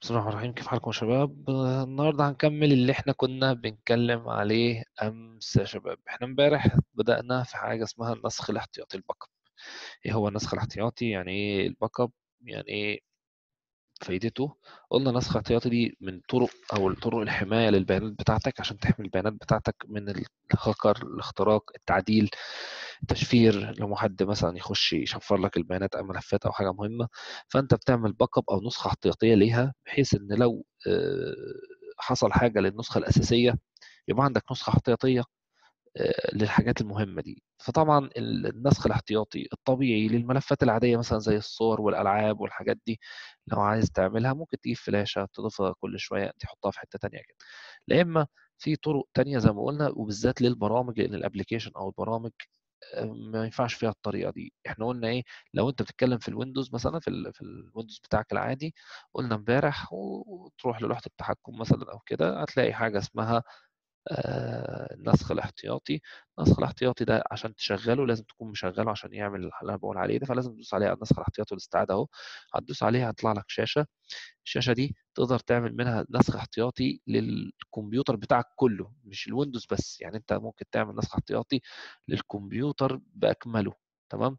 بسم الله الرحمن الرحيم كيف حالكم يا شباب النهارده هنكمل اللي احنا كنا بنتكلم عليه امس يا شباب احنا امبارح بدأنا في حاجة اسمها النسخ الاحتياطي الباك اب ايه هو النسخ الاحتياطي يعني ايه الباك اب يعني ايه فايدته قلنا نسخ احتياطي دي من طرق او طرق الحماية للبيانات بتاعتك عشان تحمي البيانات بتاعتك من الهاكر الاختراق التعديل التشفير لما حد مثلا يخش يشفر لك البيانات او ملفات او حاجه مهمه فانت بتعمل باك اب او نسخه احتياطيه ليها بحيث ان لو حصل حاجه للنسخه الاساسيه يبقى عندك نسخه احتياطيه للحاجات المهمه دي فطبعا النسخ الاحتياطي الطبيعي للملفات العاديه مثلا زي الصور والالعاب والحاجات دي لو عايز تعملها ممكن تجيب فلاشه تضيفها كل شويه تحطها في حته ثانيه كده لا اما في طرق تانية زي ما قلنا وبالذات للبرامج لان الابلكيشن او البرامج ما ينفعش فيها الطريقه دي احنا قلنا ايه لو انت بتتكلم في الويندوز مثلا في ال في الويندوز بتاعك العادي قلنا امبارح وتروح للوحه التحكم مثلا او كده هتلاقي حاجه اسمها النسخ الاحتياطي النسخ الاحتياطي ده عشان تشغله لازم تكون مشغله عشان يعمل اللي انا بقول عليه ده فلازم تدوس عليه على النسخ الاحتياطي والاستعاده اهو هتدوس عليها هتطلع لك شاشه الشاشه دي تقدر تعمل منها نسخ احتياطي للكمبيوتر بتاعك كله مش الويندوز بس يعني انت ممكن تعمل نسخ احتياطي للكمبيوتر باكمله تمام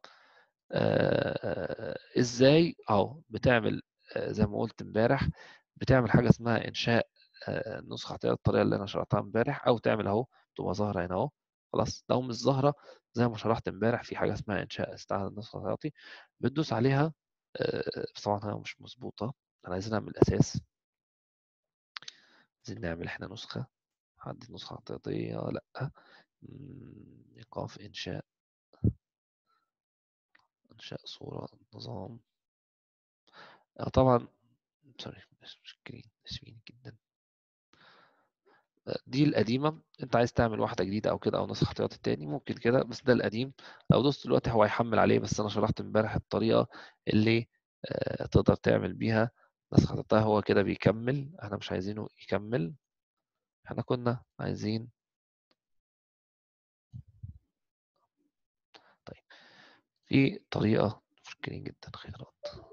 آه ازاي اهو بتعمل آه زي ما قلت امبارح بتعمل حاجه اسمها انشاء آه نسخه احتياطي الطريقه اللي انا شرحتها امبارح او تعمل اهو تبقى ظاهره هنا اهو خلاص لو مش ظاهره زي ما شرحت امبارح في حاجه اسمها انشاء استعاده نسخه احتياطي بتدوس عليها بس طبعا هي مش مظبوطه انا عايزينها من الاساس عايزين نعمل احنا نسخه حدد نسخه احتياطيه لا ايقاف انشاء انشاء صوره نظام طبعا سوري مشكلين اسفين جدا دي القديمة انت عايز تعمل واحدة جديدة او كده او نسخ احتياطي تاني ممكن كده بس ده القديم لو دوست دلوقتي هو هيحمل عليه بس انا شرحت امبارح الطريقة اللي اه تقدر تعمل بيها نسخ احتياطي هو كده بيكمل احنا مش عايزينه يكمل احنا كنا عايزين طيب في طريقة مشكلين جدا خيرات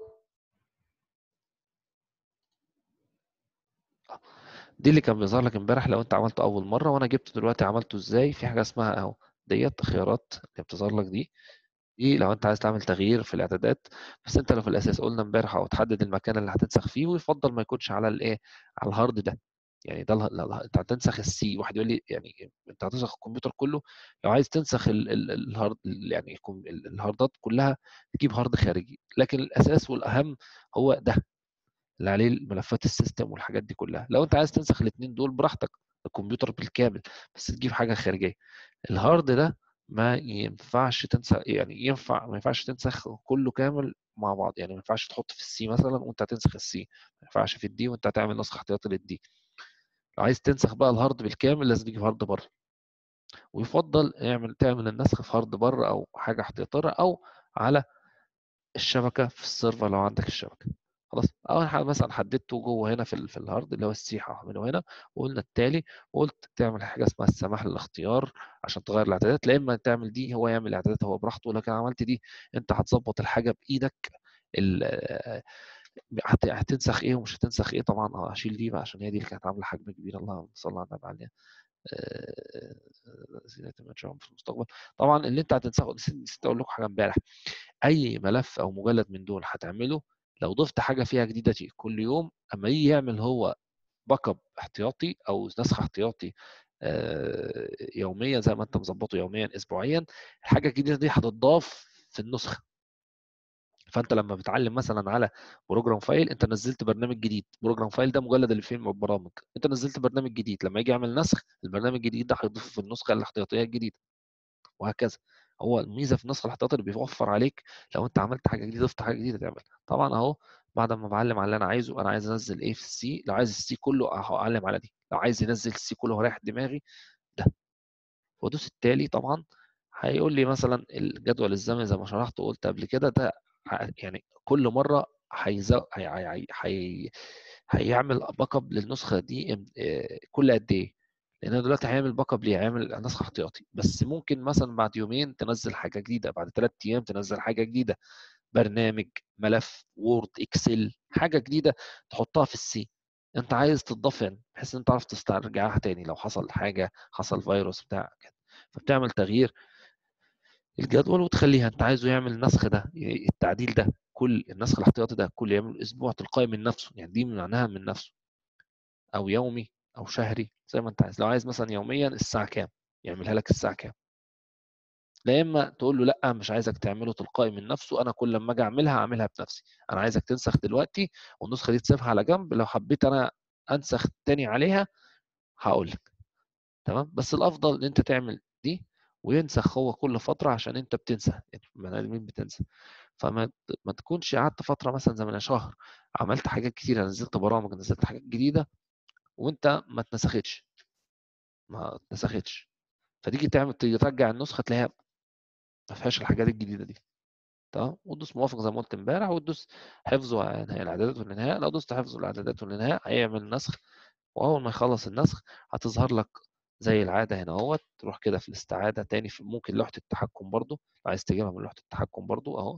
دي اللي كان بيظهر لك امبارح لو انت عملته اول مره وانا جبته دلوقتي عملته ازاي في حاجه اسمها اهو ديت خيارات اللي بتظهر لك دي دي لو انت عايز تعمل تغيير في الاعدادات بس انت لو في الاساس قلنا امبارح او تحدد المكان اللي هتنسخ فيه ويفضل ما يكونش على الايه على الهارد ده يعني ده انت هتنسخ السي واحد يقول لي يعني انت هتنسخ الكمبيوتر كله لو عايز تنسخ ال ال الهارد يعني الهاردات كلها تجيب هارد خارجي لكن الاساس والاهم هو ده اللي عليه ملفات السيستم والحاجات دي كلها لو انت عايز تنسخ الاثنين دول براحتك الكمبيوتر بالكامل بس تجيب حاجه خارجيه الهارد ده ما ينفعش تنسخ يعني ينفع ما ينفعش تنسخ كله كامل مع بعض يعني ما ينفعش تحط في السي مثلا وانت هتنسخ السي ما ينفعش في الدي وانت هتعمل نسخ احتياطي للدي لو عايز تنسخ بقى الهارد بالكامل لازم تجيب هارد بره ويفضل اعمل تعمل النسخ في هارد بره او حاجه احتياطيه او على الشبكه في السيرفر لو عندك الشبكه خلاص اول حاجه مثلا حددته جوه هنا في في الهارد اللي هو السيحه هعمله هنا وقلنا التالي وقلت تعمل حاجه اسمها السماح للاختيار عشان تغير الاعدادات لا اما تعمل دي هو يعمل الاعدادات هو براحته لكن عملت دي انت هتظبط الحاجه بايدك هتنسخ ايه ومش هتنسخ ايه طبعا هشيل دي بقى عشان هي دي اللي كانت عامله حجم كبير اللهم صل على النبي عليه في المستقبل طبعا اللي انت هتنسخه نسيت اقول لكم حاجه امبارح اي ملف او مجلد من دول هتعمله لو ضفت حاجه فيها جديده كل يوم اما يجي يعمل هو باك اب احتياطي او نسخ احتياطي يوميا زي ما انت مظبطه يوميا اسبوعيا الحاجه الجديده دي هتضاف في النسخه فانت لما بتعلم مثلا على بروجرام فايل انت نزلت برنامج جديد بروجرام فايل ده مجلد اللي فيه البرامج انت نزلت برنامج جديد لما يجي يعمل نسخ البرنامج الجديد ده هيضيفه في النسخه الاحتياطيه الجديده وهكذا هو الميزه في النسخ الاحتياطي اللي بيوفر عليك لو انت عملت حاجه جديده ضفت حاجه جديده تعمل طبعا اهو بعد ما بعلم على اللي انا عايزه انا عايز انزل ايه في السي لو عايز السي كله هعلم على دي لو عايز ينزل السي كله ورايح دماغي ده وادوس التالي طبعا هيقول لي مثلا الجدول الزمني زي ما شرحت وقلت قبل كده ده يعني كل مره هيزو... هي... هي... هي... هيعمل باك اب للنسخه دي كل قد ايه لان دلوقتي هيعمل باك اب ليه هيعمل نسخ احتياطي بس ممكن مثلا بعد يومين تنزل حاجه جديده بعد ثلاث ايام تنزل حاجه جديده برنامج ملف وورد اكسل حاجه جديده تحطها في السي انت عايز تضاف بحيث ان انت تعرف تسترجعها تاني لو حصل حاجه حصل فيروس بتاع كده فبتعمل تغيير الجدول وتخليها انت عايزه يعمل النسخ ده التعديل ده كل النسخ الاحتياطي ده كل يعمل اسبوع تلقائي من نفسه يعني دي معناها من نفسه او يومي او شهري زي ما انت عايز لو عايز مثلا يوميا الساعه كام يعملها لك الساعه كام لا اما تقول له لا مش عايزك تعمله تلقائي من نفسه انا كل لما اجي اعملها اعملها بنفسي انا عايزك تنسخ دلوقتي والنسخه دي تسيبها على جنب لو حبيت انا انسخ تاني عليها هقول لك تمام بس الافضل ان انت تعمل دي وينسخ هو كل فتره عشان انت بتنسى البني ادمين بتنسى فما ما تكونش قعدت فتره مثلا زي من شهر عملت حاجات كتيره نزلت برامج نزلت حاجات جديده وانت ما اتنسختش ما اتنسختش فتيجي تعمل تيجي ترجع النسخه تلاقيها ما فيهاش الحاجات الجديده دي تمام وتدوس موافق زي ما قلت امبارح وتدوس حفظ وانهاء الاعدادات والانهاء لو دوست حفظ الاعدادات والانهاء هيعمل نسخ واول ما يخلص النسخ هتظهر لك زي العاده هنا اهوت تروح كده في الاستعاده تاني في ممكن لوحه التحكم برضو لو عايز تجيبها من لوحه التحكم برضو اهو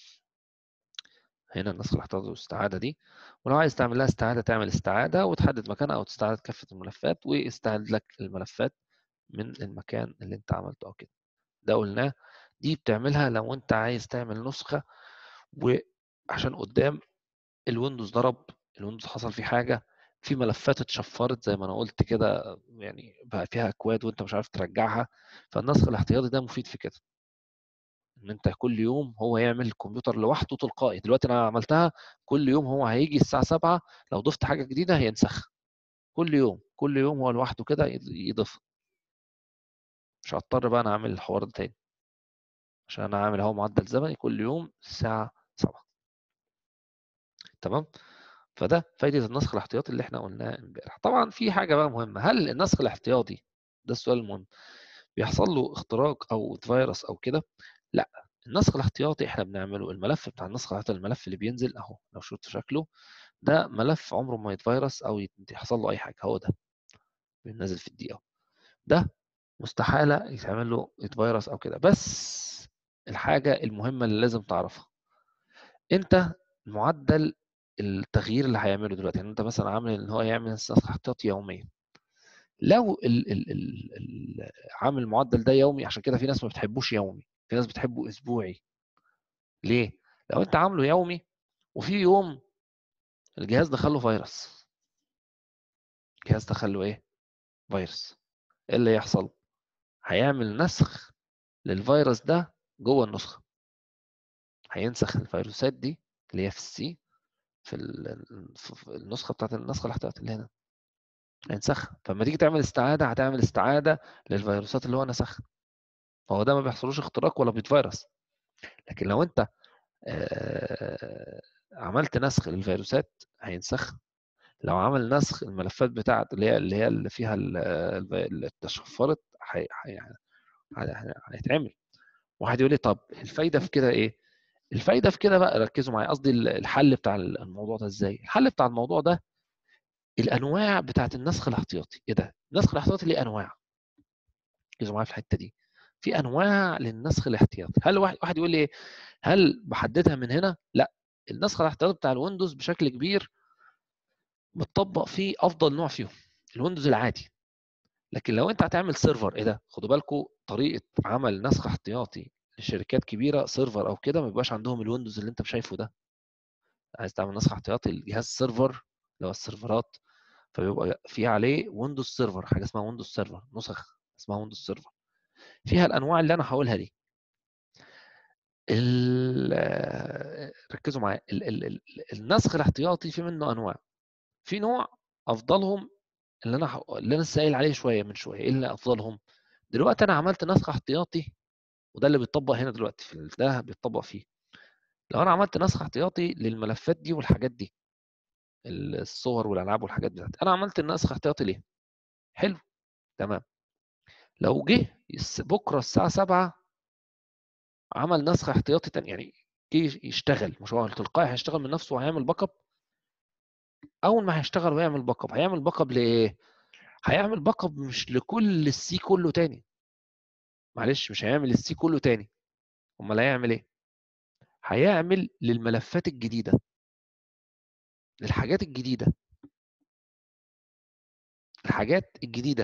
هنا النسخ الاحتياطي والاستعاده دي ولو عايز تعمل لها استعاده تعمل استعاده وتحدد مكانها او تستعاد كافه الملفات ويستعد لك الملفات من المكان اللي انت عملته او كده ده قلناه دي بتعملها لو انت عايز تعمل نسخه وعشان قدام الويندوز ضرب الويندوز حصل فيه حاجه في ملفات اتشفرت زي ما انا قلت كده يعني بقى فيها اكواد وانت مش عارف ترجعها فالنسخ الاحتياطي ده مفيد في كده ان انت كل يوم هو يعمل الكمبيوتر لوحده تلقائي دلوقتي انا عملتها كل يوم هو هيجي الساعه 7 لو ضفت حاجه جديده هينسخ كل يوم كل يوم هو لوحده كده يضيف مش هضطر بقى انا اعمل الحوار ده تاني عشان انا عامل اهو معدل زمني كل يوم الساعه 7 تمام فده فايده النسخ الاحتياطي اللي احنا قلناه امبارح طبعا في حاجه بقى مهمه هل النسخ الاحتياطي ده السؤال المهم بيحصل له اختراق او فيروس او كده لا النسخ الاحتياطي احنا بنعمله الملف بتاع النسخ الاحتياطي الملف اللي بينزل اهو لو شفت شكله ده ملف عمره ما يتفيرس او يحصل له اي حاجه هو ده بينزل في الدقيقه ده مستحاله يتعمل له يتفيرس او كده بس الحاجه المهمه اللي لازم تعرفها انت معدل التغيير اللي هيعمله دلوقتي يعني انت مثلا عامل ان هو يعمل نسخ احتياطي يوميا لو ال ال ال ال عامل المعدل ده يومي عشان كده في ناس ما بتحبوش يومي في ناس بتحبه اسبوعي ليه لو انت عامله يومي وفي يوم الجهاز دخل له فيروس الجهاز دخل له ايه فيروس ايه اللي يحصل هيعمل نسخ للفيروس ده جوه النسخه هينسخ الفيروسات دي اللي هي في السي في, في النسخه بتاعت النسخه الاحتياطي اللي هنا هينسخها فلما تيجي تعمل استعاده هتعمل استعاده للفيروسات اللي هو نسخها فهو ده ما بيحصلوش اختراق ولا بيتفيروس لكن لو انت عملت نسخ للفيروسات هينسخ لو عمل نسخ الملفات بتاعت اللي هي اللي هي اللي فيها اللي اتشفرت هيتعمل واحد يقول لي طب الفايده في كده ايه الفايده في كده بقى ركزوا معايا قصدي الحل بتاع الموضوع ده ازاي الحل بتاع الموضوع ده الانواع بتاعت النسخ الاحتياطي ايه ده النسخ الاحتياطي ليه انواع ركزوا معايا في الحته دي في انواع للنسخ الاحتياطي هل واحد واحد يقول لي هل بحددها من هنا لا النسخ الاحتياطي بتاع الويندوز بشكل كبير متطبق فيه افضل نوع فيهم الويندوز العادي لكن لو انت هتعمل سيرفر ايه ده خدوا بالكم طريقه عمل نسخ احتياطي لشركات كبيره سيرفر او كده ما بيبقاش عندهم الويندوز اللي انت شايفه ده عايز تعمل نسخ احتياطي لجهاز سيرفر اللي هو السيرفرات فبيبقى في عليه ويندوز سيرفر حاجه اسمها ويندوز سيرفر نسخ اسمها ويندوز سيرفر فيها الانواع اللي انا هقولها دي ركزوا معايا النسخ الاحتياطي في منه انواع في نوع افضلهم اللي انا اللي انا سائل عليه شويه من شويه ايه اللي افضلهم دلوقتي انا عملت نسخ احتياطي وده اللي بيتطبق هنا دلوقتي في ده بيتطبق فيه لو انا عملت نسخ احتياطي للملفات دي والحاجات دي الصور والالعاب والحاجات بتاعتي انا عملت النسخ احتياطي ليه حلو تمام لو جه بكره الساعه 7 عمل نسخ احتياطي تاني يعني جه يشتغل مش هو تلقائي هيشتغل من نفسه وهيعمل باك اب اول ما هيشتغل ويعمل باك اب هيعمل باك اب لايه هيعمل باك اب مش لكل السي كله تاني معلش مش هيعمل السي كله تاني امال هيعمل ايه هيعمل للملفات الجديدة للحاجات الجديدة الحاجات الجديدة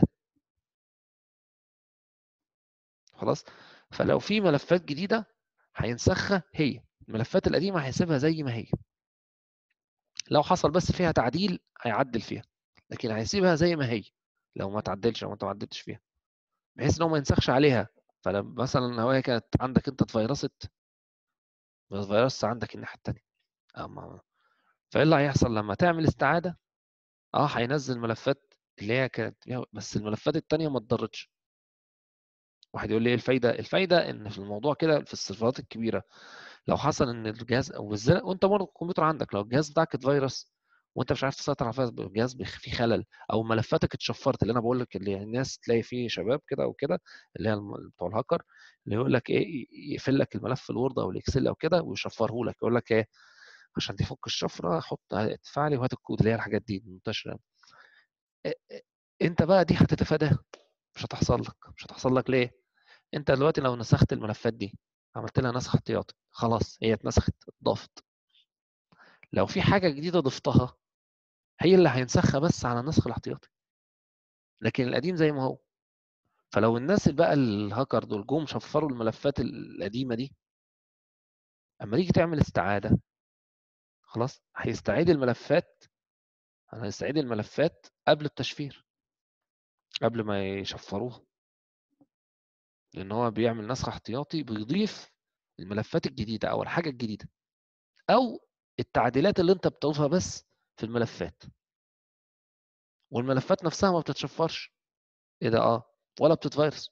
خلاص فلو في ملفات جديدة هينسخها هي الملفات القديمة هيسيبها زي ما هي لو حصل بس فيها تعديل هيعدل فيها لكن هيسيبها زي ما هي لو ما تعدلش او انت ما عدلتش فيها بحيث ان هو ما ينسخش عليها فلما مثلا هو كانت عندك انت اتفيرست الفيروس عندك الناحيه الثانيه اما فايه اللي هيحصل لما تعمل استعاده اه هينزل ملفات اللي هي كانت بس الملفات الثانيه ما اتضرتش واحد يقول لي ايه الفايده الفايده ان في الموضوع كده في السيرفرات الكبيره لو حصل ان الجهاز او بالذات وانت برضه الكمبيوتر عندك لو الجهاز بتاعك اتفيروس وانت مش عارف تسيطر على الجهاز فيه خلل او ملفاتك اتشفرت اللي انا بقول لك اللي الناس تلاقي فيه شباب كده وكده اللي هي بتوع الهاكر اللي يقول لك ايه يقفل لك الملف الوورد او الاكسل او كده ويشفره لك يقول لك ايه عشان تفك الشفره حط ادفع لي وهات الكود اللي هي الحاجات دي منتشره انت بقى دي هتتفاداها مش هتحصل لك مش هتحصل لك ليه انت دلوقتي لو نسخت الملفات دي عملت لها نسخ احتياطي خلاص هي اتنسخت اتضافت لو في حاجه جديده ضفتها هي اللي هينسخها بس على النسخ الاحتياطي لكن القديم زي ما هو فلو الناس اللي بقى الهاكر دول جم شفروا الملفات القديمه دي اما تيجي تعمل استعاده خلاص هيستعيد الملفات هيستعيد الملفات قبل التشفير قبل ما يشفروها لان هو بيعمل نسخ احتياطي بيضيف الملفات الجديده او الحاجه الجديده او التعديلات اللي انت بتضيفها بس في الملفات والملفات نفسها ما بتتشفرش ايه ده اه ولا بتتفيرس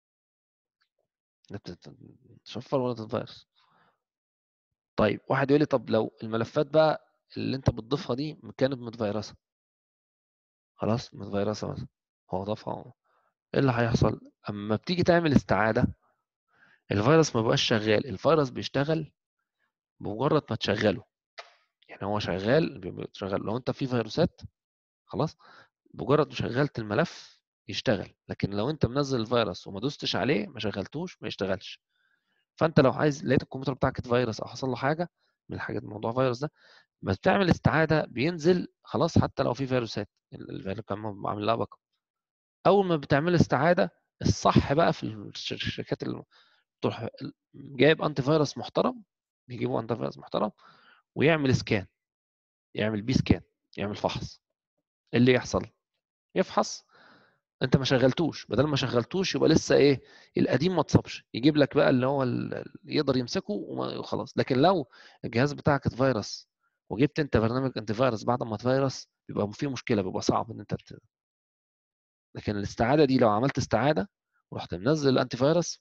لا بتتشفر ولا بتتفيرس طيب واحد يقول لي طب لو الملفات بقى اللي انت بتضيفها دي كانت متفيرسه خلاص متفيرسه مثلا هو ضافها ايه اللي هيحصل اما بتيجي تعمل استعاده الفيروس ما بقاش شغال الفيروس بيشتغل بمجرد ما تشغله يعني هو شغال بيشغل لو انت في فيروسات خلاص بمجرد ما شغلت الملف يشتغل لكن لو انت منزل الفيروس وما دوستش عليه ما شغلتوش ما يشتغلش فانت لو عايز لقيت الكمبيوتر بتاعك اتفيروس او حصل له حاجه من الحاجات موضوع فيروس ده ما بتعمل استعاده بينزل خلاص حتى لو في فيروسات الفيروس كان عامل لها باك اول ما بتعمل استعاده الصح بقى في الشركات اللي تروح جايب انتي فيروس محترم بيجيبوا انتي فيروس محترم ويعمل سكان يعمل بي سكان يعمل فحص ايه اللي يحصل يفحص انت ما شغلتوش بدل ما شغلتوش يبقى لسه ايه القديم ما اتصابش يجيب لك بقى اللي هو اللي يقدر يمسكه وخلاص لكن لو الجهاز بتاعك اتفيروس وجبت انت برنامج انتي فيروس بعد ما اتفيروس بيبقى في مشكله بيبقى صعب ان انت ت... لكن الاستعاده دي لو عملت استعاده ورحت منزل الانتي فيروس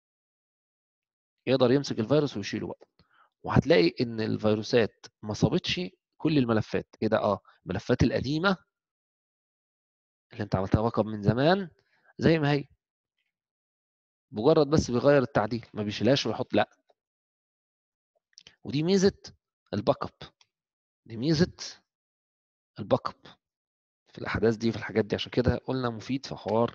يقدر يمسك الفيروس ويشيله بقى وهتلاقي ان الفيروسات ما صابتش كل الملفات ايه ده اه الملفات القديمه اللي انت عملتها باك اب من زمان زي ما هي مجرد بس بيغير التعديل ما بيشيلهاش ويحط لا ودي ميزه الباك اب دي ميزه الباك اب في الاحداث دي في الحاجات دي عشان كده قلنا مفيد في حوار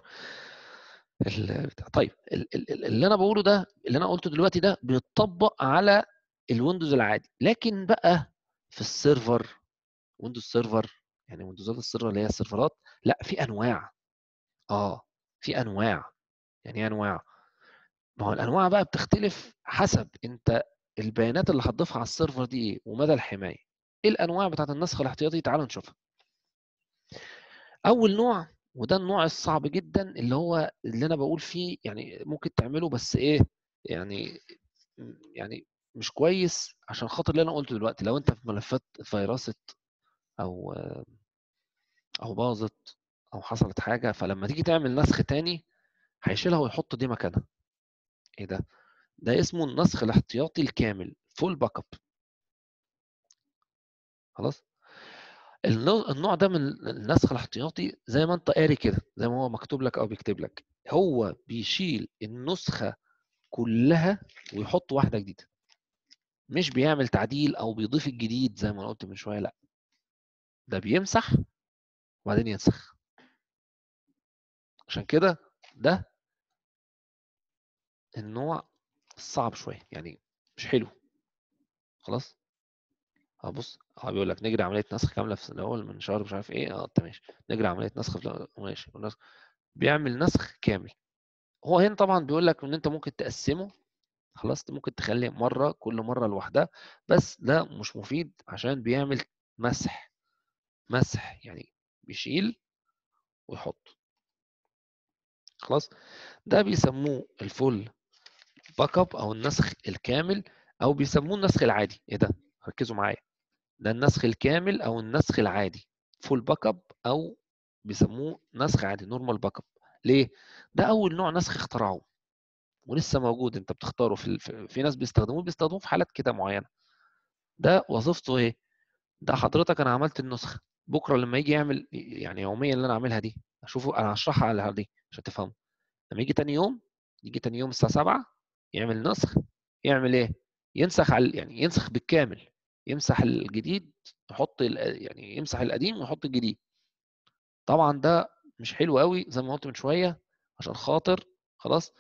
طيب اللي انا بقوله ده اللي انا قلته دلوقتي ده بيتطبق على الويندوز العادي لكن بقى في السيرفر ويندوز سيرفر يعني ويندوزات السيرفر اللي هي السيرفرات لا في انواع اه في انواع يعني ايه انواع ما هو الانواع بقى بتختلف حسب انت البيانات اللي هتضيفها على السيرفر دي ايه ومدى الحمايه ايه الانواع بتاعت النسخ الاحتياطي تعالوا نشوفها اول نوع وده النوع الصعب جدا اللي هو اللي انا بقول فيه يعني ممكن تعمله بس ايه يعني يعني مش كويس عشان خاطر اللي انا قلته دلوقتي لو انت في ملفات فيروست او او باظت او حصلت حاجه فلما تيجي تعمل نسخ تاني هيشيلها ويحط دي مكانها ايه ده ده اسمه النسخ الاحتياطي الكامل فول باك اب خلاص النوع ده من النسخ الاحتياطي زي ما انت قاري كده زي ما هو مكتوب لك او بيكتب لك هو بيشيل النسخه كلها ويحط واحده جديده مش بيعمل تعديل او بيضيف الجديد زي ما انا قلت من شويه لا ده بيمسح وبعدين ينسخ عشان كده ده النوع الصعب شويه يعني مش حلو خلاص اه بص هو بيقول لك نجري عمليه نسخ كامله في الاول من شهر مش عارف ايه اه انت ماشي نجري عمليه نسخ في الأول، ماشي والنسخ- بيعمل نسخ كامل هو هنا طبعا بيقول لك ان انت ممكن تقسمه خلاص ممكن تخلي مره كل مره لوحدها بس ده مش مفيد عشان بيعمل مسح مسح يعني بيشيل ويحط خلاص ده بيسموه الفول باك اب او النسخ الكامل او بيسموه النسخ العادي ايه ده ركزوا معايا ده النسخ الكامل او النسخ العادي فول باك اب او بيسموه نسخ عادي نورمال باك اب ليه ده اول نوع نسخ اخترعوه ولسه موجود انت بتختاره في في- في ناس بيستخدموه بيستخدموه في حالات كده معينه ده وظيفته ايه ده حضرتك انا عملت النسخه بكره لما يجي يعمل يعني يوميا اللي انا عاملها دي اشوفه انا هشرحها على دي عشان تفهموا لما يجي تاني يوم يجي تاني يوم الساعه 7 يعمل نسخ يعمل ايه ينسخ على يعني ينسخ بالكامل يمسح الجديد يحط ال- يعني يمسح القديم ويحط الجديد طبعا ده مش حلو قوي زي ما قلت من شويه عشان خاطر خلاص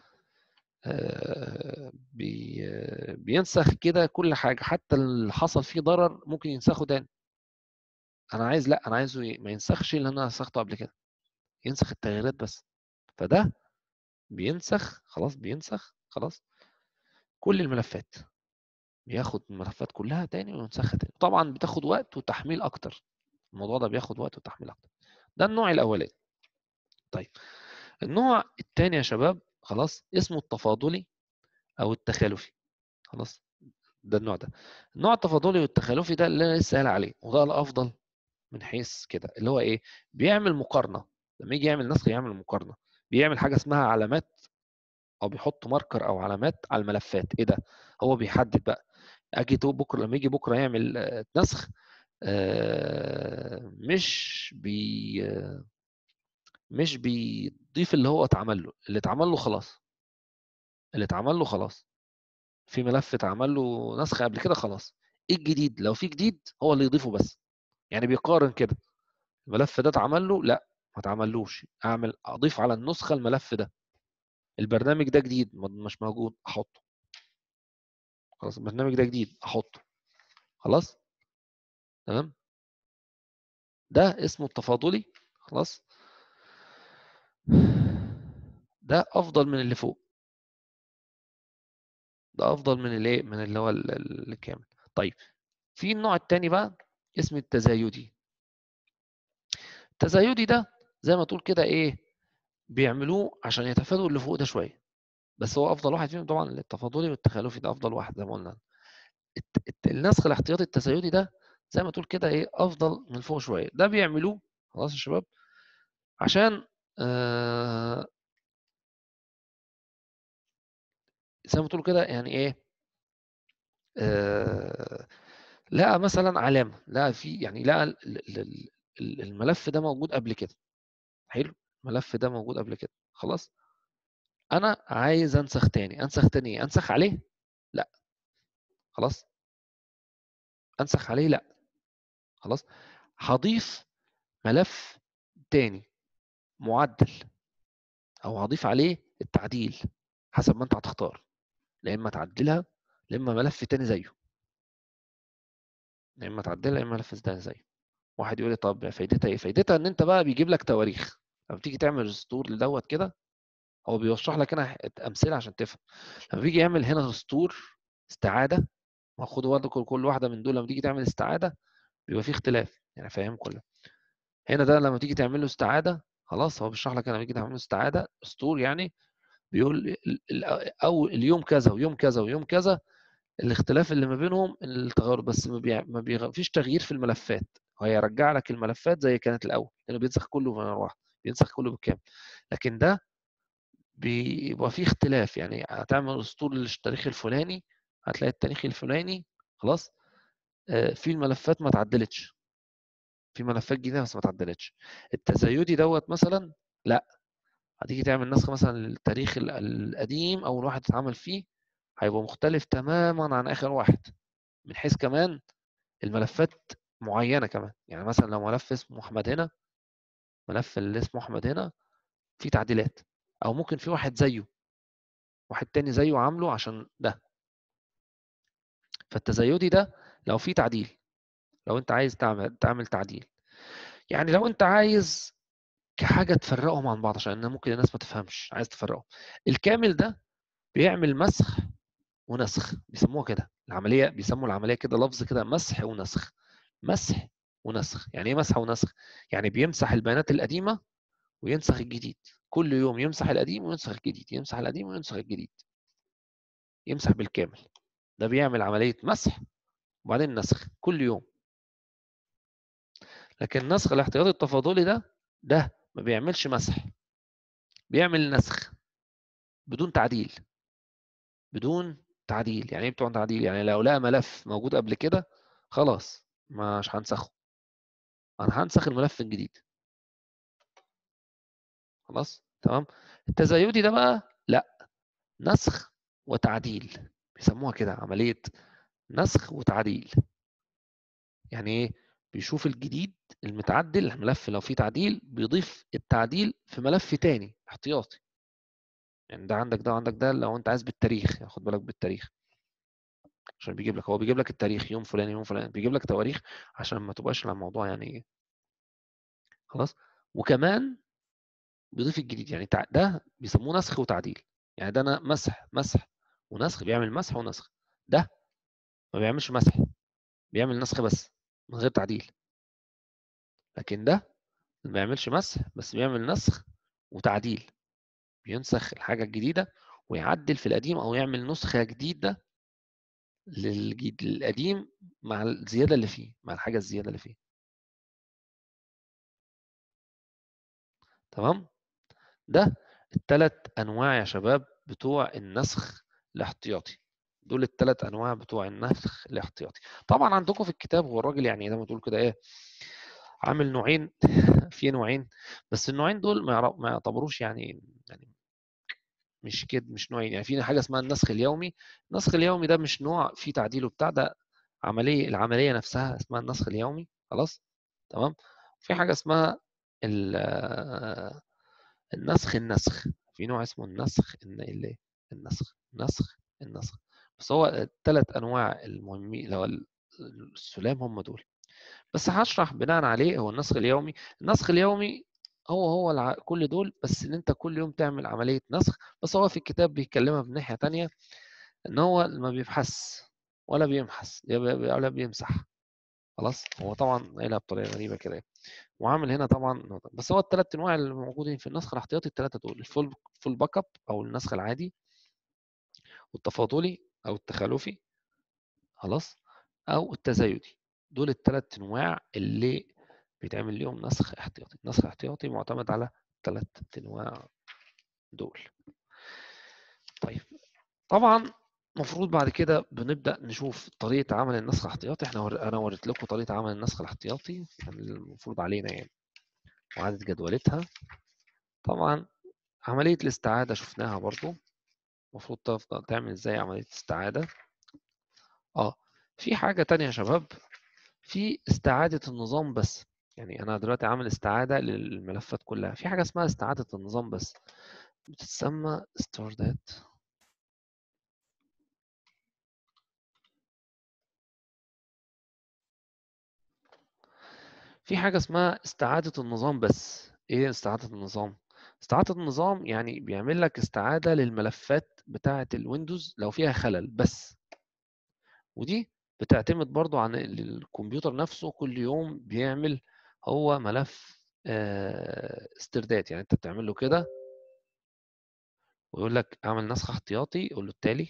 آه، بي آه، بينسخ كده كل حاجه حتى اللي حصل فيه ضرر ممكن ينسخه تاني انا عايز لا انا عايزه ي- ما ينسخش اللي انا نسخته قبل كده ينسخ التغييرات بس فده بينسخ خلاص بينسخ خلاص كل الملفات بياخد الملفات كلها تاني وينسخها تاني طبعا بتاخد وقت وتحميل اكتر الموضوع ده بياخد وقت وتحميل اكتر ده النوع الاولاني طيب النوع الثاني يا شباب خلاص اسمه التفاضلي او التخالفي خلاص ده النوع ده النوع التفاضلي والتخالفي ده اللي انا لسه قايل عليه وده الافضل من حيث كده اللي هو ايه بيعمل مقارنه لما يجي يعمل نسخ يعمل مقارنه بيعمل حاجه اسمها علامات او بيحط ماركر او علامات على الملفات ايه ده هو بيحدد بقى اجي تو بكره لما يجي بكره يعمل آه، نسخ آه، مش بي آه، مش بيضيف اللي هو اتعمل له اللي اتعمل له خلاص اللي اتعمل له خلاص في ملف اتعمل له نسخ قبل كده خلاص ايه الجديد لو في جديد هو اللي يضيفه بس يعني بيقارن كده الملف ده اتعمل له لا ما اتعملوش اعمل اضيف على النسخه الملف ده البرنامج ده جديد ما- مش موجود احطه خلاص البرنامج ده جديد احطه خلاص تمام ده اسمه التفاضلي خلاص ده افضل من اللي فوق ده افضل من الايه من اللي هو ال- ال- الكامل طيب في النوع الثاني بقى اسمه التزايدي التزايدي ده زي ما تقول كده ايه بيعملوه عشان يتفادوا اللي فوق ده شويه بس هو افضل واحد فيهم طبعا التفاضلي والتخالفي ده افضل واحد زي ما قلنا الت- الت- النسخ الاحتياطي التزايدي ده زي ما تقول كده ايه افضل من فوق شويه ده بيعملوه خلاص يا شباب عشان آه زي ما تقول كده يعني ايه آه لقى مثلا علامه لقى في يعني لقى ال- ال- ال- ال- الملف ده موجود قبل كده حلو الملف ده موجود قبل كده خلاص انا عايز انسخ تاني انسخ تاني إيه؟ انسخ عليه لا خلاص انسخ عليه لا خلاص هضيف ملف تاني معدل او هضيف عليه التعديل حسب ما انت هتختار لا اما تعدلها لا اما ملف تاني زيه لا اما تعدلها لا اما ملف تاني زيه واحد يقول لي طب فايدتها ايه فايدتها ان انت بقى بيجيب لك تواريخ لما تيجي تعمل ريستور لدوت كده هو بيشرح لك هنا امثله عشان تفهم لما بيجي يعمل هنا ريستور استعاده ما خدوا برضه كل كل واحده من دول لما تيجي تعمل استعاده بيبقى فيه اختلاف يعني فاهم كله هنا ده لما تيجي تعمل له استعاده خلاص هو بيشرح لك لما تيجي تعمل له استعاده ريستور يعني بيقول ال- ال- او اليوم كذا ويوم كذا ويوم كذا الاختلاف اللي ما بينهم التغير بس ما, بيع... ما بيغ... فيش تغيير في الملفات هيرجع لك الملفات زي كانت الاول لانه بينسخ كله مره واحده بينسخ كله بالكامل لكن ده بيبقى فيه اختلاف يعني هتعمل اسطول للتاريخ الفلاني هتلاقي التاريخ الفلاني خلاص آه، في الملفات ما اتعدلتش في ملفات جديده بس ما اتعدلتش التزايدي دوت مثلا لا هتيجي تعمل نسخ مثلا للتاريخ ال- القديم اول واحد اتعمل فيه هيبقى مختلف تماما عن اخر واحد من حيث كمان الملفات معينه كمان يعني مثلا لو ملف اسمه احمد هنا ملف اللي اسمه احمد هنا فيه تعديلات او ممكن في واحد زيه واحد تاني زيه عامله عشان ده فالتزايدي ده لو في تعديل لو انت عايز تعمل تعمل تعديل يعني لو انت عايز كحاجه تفرقهم عن بعض عشان ممكن الناس ما تفهمش عايز تفرقهم الكامل ده بيعمل مسخ ونسخ بيسموها كده العمليه بيسموا العمليه كده لفظ كده مسح ونسخ مسح ونسخ يعني ايه مسح ونسخ يعني بيمسح البيانات القديمه وينسخ الجديد كل يوم يمسح القديم وينسخ الجديد يمسح القديم وينسخ الجديد يمسح بالكامل ده بيعمل عمليه مسح وبعدين نسخ كل يوم لكن النسخ الاحتياطي التفاضلي ده ده ما بيعملش مسح بيعمل نسخ بدون تعديل بدون تعديل يعني ايه بتوع تعديل يعني لو لقى ملف موجود قبل كده خلاص مش هنسخه انا هنسخ الملف الجديد خلاص تمام التزايدي ده بقى لا نسخ وتعديل بيسموها كده عملية نسخ وتعديل يعني ايه بيشوف الجديد المتعدل الملف لو فيه تعديل بيضيف التعديل في ملف تاني احتياطي يعني ده عندك ده وعندك ده لو انت عايز بالتاريخ يعني خد بالك بالتاريخ عشان بيجيب لك هو بيجيب لك التاريخ يوم فلان يوم فلان بيجيب لك تواريخ عشان ما تبقاش الموضوع يعني ايه خلاص وكمان بيضيف الجديد يعني ده بيسموه نسخ وتعديل يعني ده انا مسح مسح ونسخ بيعمل مسح ونسخ ده ما بيعملش مسح بيعمل نسخ بس من غير تعديل لكن ده ما بيعملش مسح بس بيعمل نسخ وتعديل بينسخ الحاجة الجديدة ويعدل في القديم أو يعمل نسخة جديدة للقديم مع الزيادة اللي فيه مع الحاجة الزيادة اللي فيه تمام ده الثلاث أنواع يا شباب بتوع النسخ الاحتياطي دول الثلاث أنواع بتوع النسخ الاحتياطي طبعا عندكم في الكتاب هو الراجل يعني زي ما تقول كده إيه عامل نوعين في نوعين بس النوعين دول ما ما يعتبروش يعني يعني مش كده مش نوعين يعني في حاجه اسمها النسخ اليومي النسخ اليومي ده مش نوع فيه تعديل وبتاع ده عمليه العمليه نفسها اسمها النسخ اليومي خلاص تمام في حاجه اسمها النسخ النسخ في نوع اسمه النسخ اللي النسخ نسخ النسخ بس هو الثلاث انواع المهمين اللي هو السلام هم دول بس هشرح بناء عليه هو النسخ اليومي النسخ اليومي هو هو الع... كل دول بس ان انت كل يوم تعمل عمليه نسخ بس هو في الكتاب بيتكلمها من ناحيه تانية ان هو ما بيبحث ولا بيمحث ولا بيمسح خلاص هو طبعا قايلها بطريقه غريبه كده وعامل هنا طبعا بس هو الثلاث انواع اللي موجودين في النسخ الاحتياطي الثلاثه دول الفول فول باك اب او النسخ العادي والتفاضلي او التخلفي خلاص او التزايدي دول الثلاث انواع اللي بيتعمل ليهم نسخ احتياطي النسخ الاحتياطي معتمد على الثلاث انواع دول طيب طبعا المفروض بعد كده بنبدا نشوف طريقه عمل النسخ الاحتياطي احنا ور... انا وريت لكم طريقه عمل النسخ الاحتياطي يعني المفروض علينا يعني وعدد جدولتها طبعا عمليه الاستعاده شفناها برضو المفروض تعمل ازاي عمليه استعاده اه في حاجه تانية يا شباب في استعاده النظام بس يعني انا دلوقتي عامل استعاده للملفات كلها في حاجه اسمها استعاده النظام بس بتتسمى ستار دات في حاجه اسمها استعاده النظام بس ايه استعاده النظام استعاده النظام يعني بيعمل لك استعاده للملفات بتاعه الويندوز لو فيها خلل بس ودي بتعتمد برضو عن الكمبيوتر نفسه كل يوم بيعمل هو ملف استرداد يعني انت بتعمل له كده ويقول لك اعمل نسخ احتياطي يقول له التالي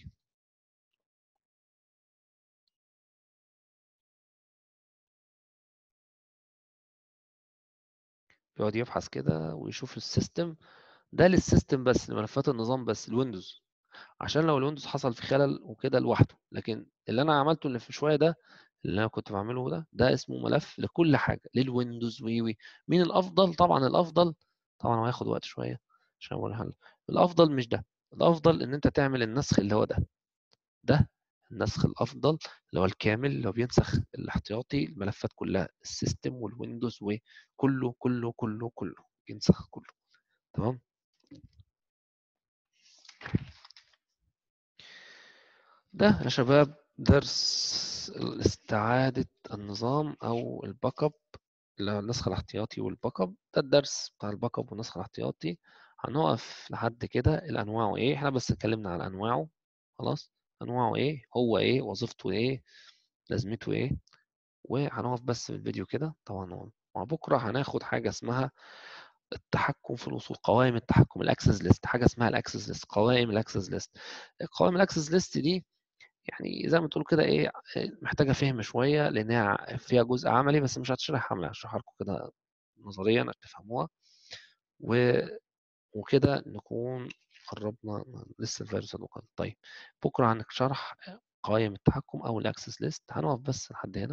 بيقعد يبحث كده ويشوف السيستم ده للسيستم بس لملفات النظام بس الويندوز عشان لو الويندوز حصل في خلل وكده لوحده لكن اللي انا عملته اللي في شويه ده اللي انا كنت بعمله ده ده اسمه ملف لكل حاجه للويندوز وي وي مين الافضل طبعا الافضل طبعا هو هياخد وقت شويه عشان اقولها الافضل مش ده الافضل ان انت تعمل النسخ اللي هو ده ده النسخ الافضل اللي هو الكامل اللي هو بينسخ الاحتياطي الملفات كلها السيستم والويندوز وكله كله كله كله ينسخ كله تمام ده يا شباب درس استعادة النظام أو الباك اب النسخ الاحتياطي والباك اب ده الدرس بتاع الباك اب والنسخ الاحتياطي هنقف لحد كده الأنواعه إيه إحنا بس اتكلمنا عن أنواعه خلاص أنواعه إيه هو إيه وظيفته إيه لازمته إيه وهنقف بس في الفيديو كده طبعا مع بكرة هناخد حاجة اسمها التحكم في الوصول قوائم التحكم الاكسس ليست حاجه اسمها الاكسس ليست قوائم الاكسس ليست قوائم الاكسس ليست دي يعني زي ما تقول كده ايه محتاجه فهم شويه لانها فيها جزء عملي بس مش هتشرح عملي هشرحها لكم كده نظريا تفهموها و وكده نكون قربنا لسه الفيروس الوقت طيب بكره هنشرح قوائم التحكم او الاكسس ليست هنقف بس لحد هنا